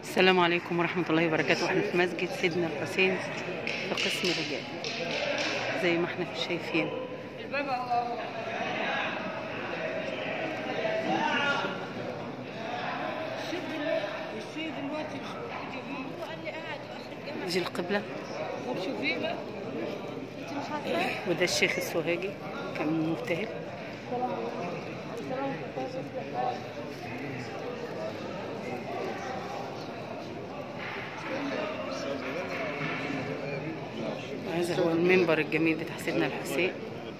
السلام عليكم ورحمة الله وبركاته احنا في مسجد سيدنا الحسين في قسم الرجال زي ما احنا شايفين الشيء دلوقتي هو قال لي قاعد في اخر الجامع دي القبلة طب شوفيه بقى انت مش عارفه وده الشيخ السوهاجي كان مبتهل هذا هو المنبر الجميل بتاع سيدنا الحسين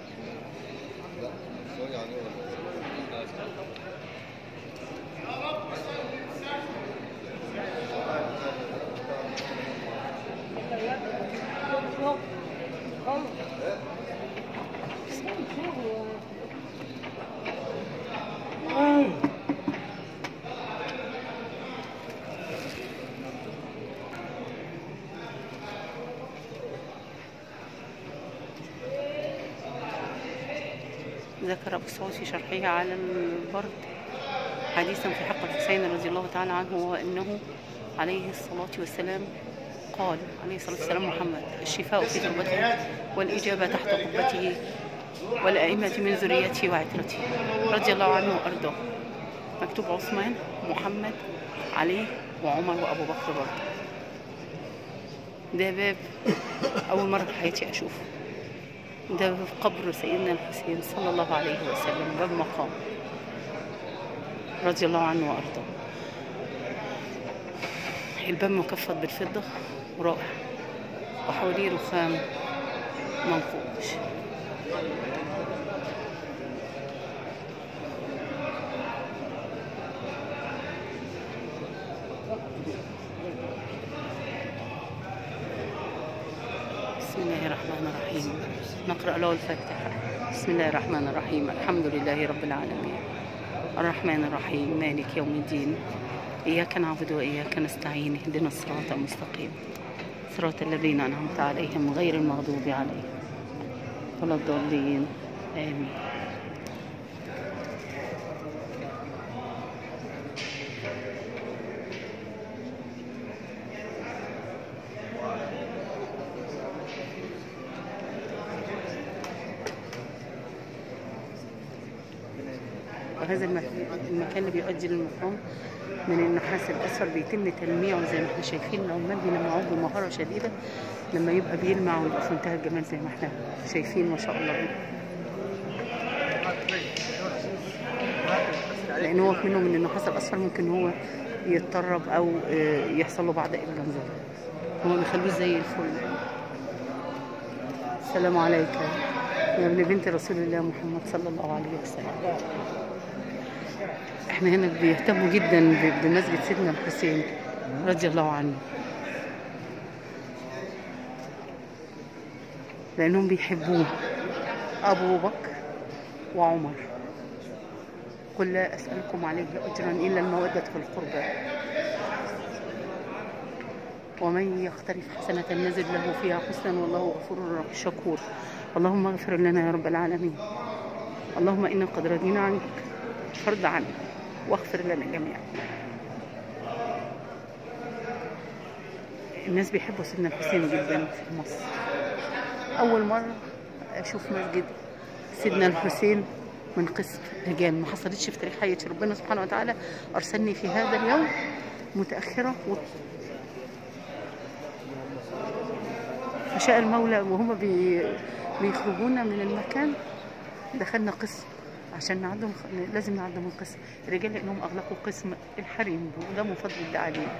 ذكر أبو سعود في شرحه على البرد حديثا في حق الحسين رضي الله تعالى عنه وأنه عليه الصلاة والسلام قال عليه الصلاة والسلام محمد الشفاء في توبته والإجابة تحت قبته والأئمة من ذريته وعترته رضي الله عنه وأرضاه مكتوب عثمان محمد علي وعمر وأبو بكر برضه ده باب أول مرة في حياتي أشوفه ده في قبر سيدنا الحسين صلى الله عليه وسلم باب مقام رضي الله عنه وأرضاه الباب مكفض بالفضة ورائع وحواليه رخام منقوش بسم الله الرحمن الرحيم نقرأ له الفاتحة بسم الله الرحمن الرحيم الحمد لله رب العالمين الرحمن الرحيم مالك يوم الدين إياك نعبد وإياك نستعين اهدنا الصراط المستقيم صراط الذين أنعمت عليهم غير المغضوب عليهم ولا الضالين آمين وهذا المك- المكان اللي بيؤدي للمقام من النحاس الأسفل بيتم تلميعه زي ما احنا شايفين العمال بيلمعوه بمهارة شديدة لما يبقى بيلمع ويبقى في منتهى الجمال زي ما احنا شايفين ما شاء الله لأن هو منه من النحاس الأصفر ممكن هو يتطرب أو آه، يحصل له بعض الجنزة هو بيخلوه زي الفل السلام عليك يا ابن بنت رسول الله محمد صلى الله عليه وسلم احنا هنا بيهتموا جدا ب- بمسجد سيدنا الحسين رضي الله عنه لانهم بيحبوه ابو بكر وعمر قل لا اسالكم عليه اجرا الا الموده في القربى ومن يقترف حسنة نزل له فيها حسنا والله غفور شكور اللهم اغفر لنا يا رب العالمين اللهم إنا قد رضينا عنك فرض عنا واغفر لنا جميعا الناس بيحبوا سيدنا الحسين جدا في مصر أول مرة أشوف مسجد سيدنا الحسين من قسم رجال ما حصلتش في تاريخ حياتي ربنا سبحانه وتعالى أرسلني في هذا اليوم متأخرة و... فشاء المولى وهم بي... بيخرجونا من المكان دخلنا قسم عشان نعدهم لازم نعدهم من قسم الرجال لانهم اغلقوا قسم الحريم وده من فضل الله عليهم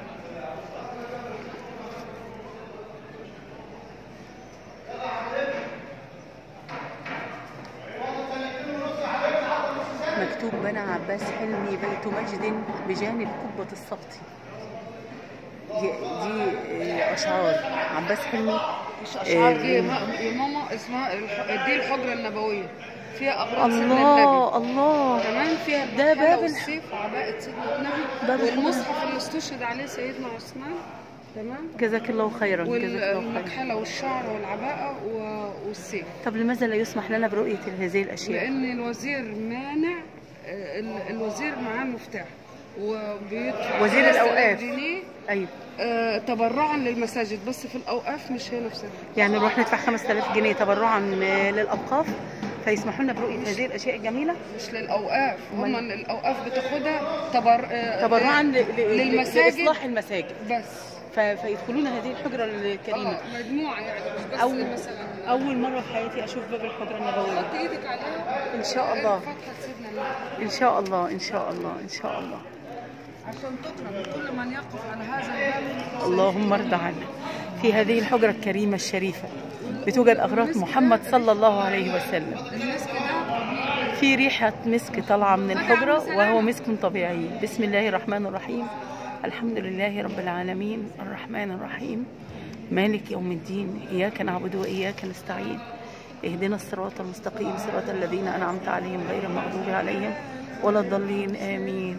مكتوب بنى عباس حلمي بيت مجد بجانب قبة السبط دي, دي آه، أشعار عباس حلمي مش اشعار دي يا آه، ما- يا ماما اسمها الح- دي الحجره النبويه فيها اغراض سيدنا النبي الله الله كمان فيها ده البحالة باب الح- والسيف وعباءة سيدنا النبي باب الح- والمصحف اللي استشهد عليه سيدنا عثمان تمام جزاك الله خيرا جزاك الله خيرا والمكحله والشعر والعباءه و- والسيف طب لماذا لا يسمح لنا برؤية هذه الأشياء؟ لان الوزير مانع آه، ال- الوزير معاه مفتاح وبيدفع وزير 5000 الأوقاف. جنيه ايوه آه، تبرعا للمساجد بس في الاوقاف مش هي نفسها يعني نروح ندفع 5000 جنيه تبرعا آه، للاوقاف فيسمحوا لنا برؤيه هذه الاشياء الجميله مش للاوقاف هم أمال؟ الاوقاف بتاخدها تبر... آه، تبرعا ل- ل- للمساجد. لاصلاح المساجد بس ف- فيدخلون هذه الحجره الكريمه اه مجموعه يعني مش بس أول مثلا اول مره في حياتي اشوف باب الحجره النبويه حط ايدك عليها ان شاء الله فتحه سيدنا النبي ان شاء الله ان شاء الله ان شاء الله عشان تكرم كل من يقف على هذا الباب اللهم ارض عنا في هذه الحجره الكريمه الشريفه بتوجد اغراض محمد صلى الله عليه وسلم المسك ده في ريحة مسك طالعة من الحجرة وهو مسك طبيعي بسم الله الرحمن الرحيم الحمد لله رب العالمين الرحمن الرحيم مالك يوم الدين إياك نعبد وإياك نستعين اهدنا الصراط المستقيم صراط الذين أنعمت عليهم غير المغضوب عليهم ولا الضالين آمين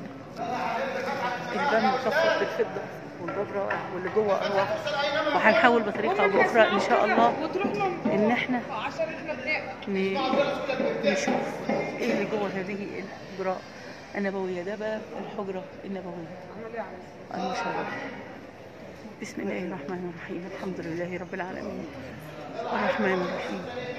الباب مكفر بالفضة والباب رائع واللي جوه أروع وهنحاول بطريقة أو بأخرى إن شاء الله وتروح لهم إن إحنا عشان احنا بنقف ن- نشوف ايه اللي جوه هذه الحجرة النبوية ده بقى الحجرة النبوية المشرفة بسم الله الرحمن الرحيم الحمد لله رب العالمين الرحمن الرحيم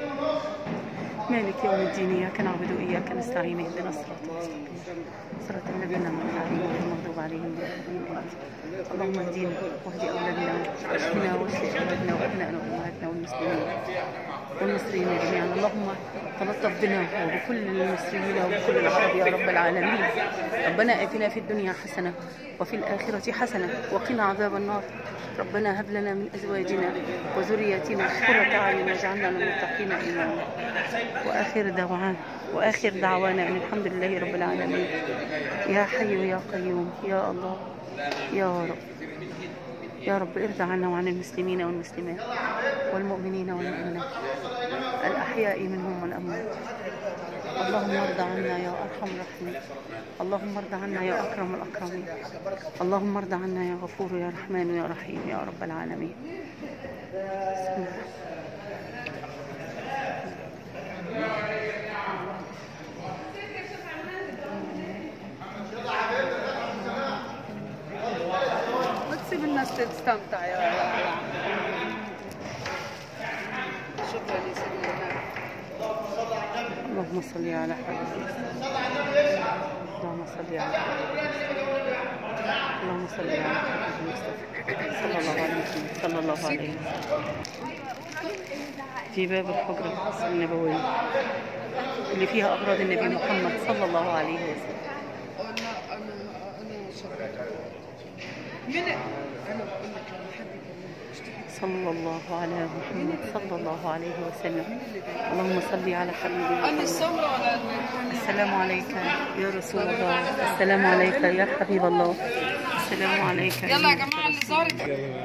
مالك يوم الدين إياك نعبد وإياك نستعين اهدنا الصراط المستقيم صراط الذين أنعمت عليهم غير المغضوب عليهم ولا الضالين اللهم اهدنا واهد أولادنا واشفنا واشف أولادنا وأبنائنا وأمهاتنا والمسلمين والمصريين جميعا اللهم تلطف بنا وبكل المصريين وبكل العرب يا رب العالمين ربنا اتنا في الدنيا حسنه وفي الاخره حسنه وقنا عذاب النار ربنا هب لنا من ازواجنا وذرياتنا قرة اعين واجعلنا للمتقين اماما واخر دعوانا واخر دعوانا ان الحمد لله رب العالمين يا حي يا قيوم يا الله يا رب يا رب ارضى عنا وعن المسلمين والمسلمات والمؤمنين والمؤمنات الأحياء منهم والأموات اللهم ارضى عنا يا أرحم الراحمين اللهم ارضى عنا يا أكرم الأكرمين اللهم ارضى عنا يا غفور يا رحمن يا رحيم يا رب العالمين بسم الله. ما تسيب الناس تستمتع يا شكرا يا سيدنا النبي. اللهم صل على حبيبك اللهم صل على حبيبك اللهم صل على حبيبك المصطفى صلى الله عليه وسلم صلى الله عليه وسلم في باب الحجرة النبوية اللي فيها أغراض النبي محمد صلى الله عليه وسلم انا انا انا شكرا من انا بقول لك لما حد يكلمك اشتكي صلى الله على محمد صلى الله عليه وسلم اللهم صل على حبيبي انا محمد السمرة ولا الثانية السلام عليك يا رسول الله السلام عليك يا حبيب الله السلام عليك يلا يا جماعة اللي صارت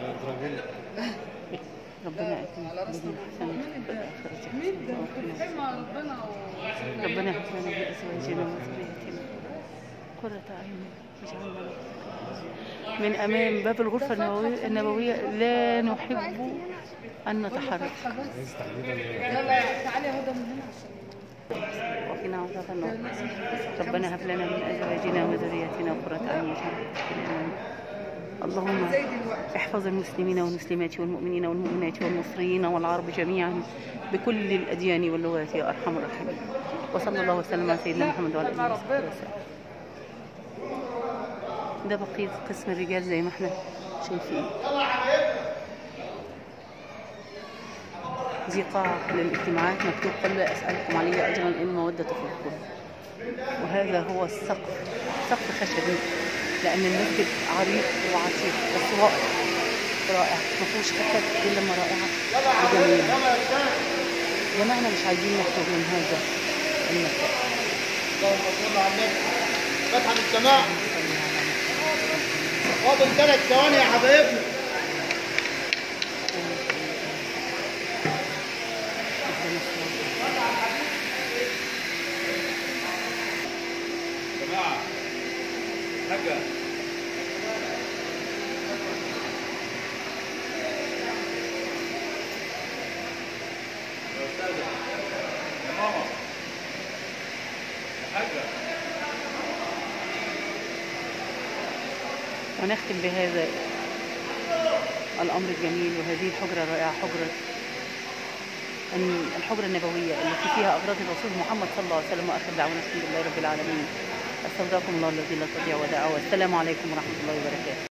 ربنا يأتينا بالحسنة في الآخرة حسنة وقنا حما ربنا و- ربنا هب لنا بأزواجنا وذريتنا قرة أعين واجعلنا للمتقين. من أمام باب الغرفة النبوية, النبوية لا نحب أن نتحرك يلا تعالي يا هدى من هنا عشان وقنا عذاب النار ربنا هب لنا من أزواجنا وذرياتنا قرة أعين واجعلنا للمتقين إماما. اللهم احفظ المسلمين والمسلمات والمؤمنين والمؤمنات والمصريين والعرب جميعا بكل الأديان واللغات يا أرحم الراحمين وصلى الله وسلم على سيدنا محمد وعلى آله وصحبه وسلم ده بقية قسم الرجال زي ما احنا شايفين دي قاعة للاجتماعات مكتوب قل لا أسألكم عليه أجرا إن مودة في القرب وهذا هو السقف سقف خشبي لأن المسجد عريق وعتيق بس رائع رائع ما فيهوش حتة إلا ما رائعة وجميلة يا جماعة مش عايزين نخرج من هذا المكان اللهم صل على النبي فتحة السماء فاضل ثلاث ثواني يا حبايبنا ونختم بهذا الأمر الجميل وهذه الحجرة الرائعة حجرة أن- الحجرة النبوية التي فيها أغراض الرسول محمد صلى الله عليه وسلم وآخر دعوانا الحمد لله رب العالمين استودعكم الله الذي لا تضيع ودائعه والسلام عليكم ورحمة الله وبركاته